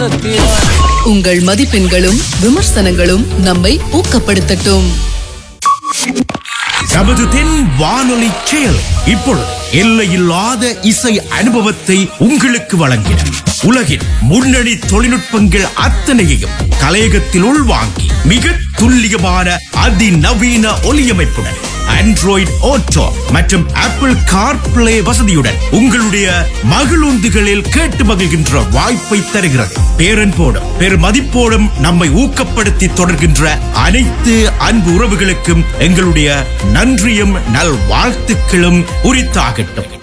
சத்தியம் உங்கள் மதிப்பெண்களும் விமர்சனங்களும் நம்மை ஊக்கப்படுத்தட்டும் நமது தென் வானொலி செயல் இப்பொழுது எல்லையில்லாத இசை அனுபவத்தை உங்களுக்கு வழங்கின உலகின் முன்னணி தொழில்நுட்பங்கள் அத்தனையையும் கலையகத்தில் உள்வாங்கி மிக துல்லியமான அதிநவீன ஒலியமைப்புடன் ஆண்ட்ராய்டு ஓட்டோ மற்றும் ஆப்பிள் கார்பிளே வசதியுடன் உங்களுடைய மகிழுந்துகளில் கேட்டு மகிழ்கின்ற வாய்ப்பை தருகிறது பேரன்போடும் பெருமதிப்போடும் நம்மை ஊக்கப்படுத்தி தொடர்கின்ற அனைத்து அன்பு உறவுகளுக்கும் எங்களுடைய நன்றியும் நல்வாழ்த்துக்களும் உரித்தாகட்டும்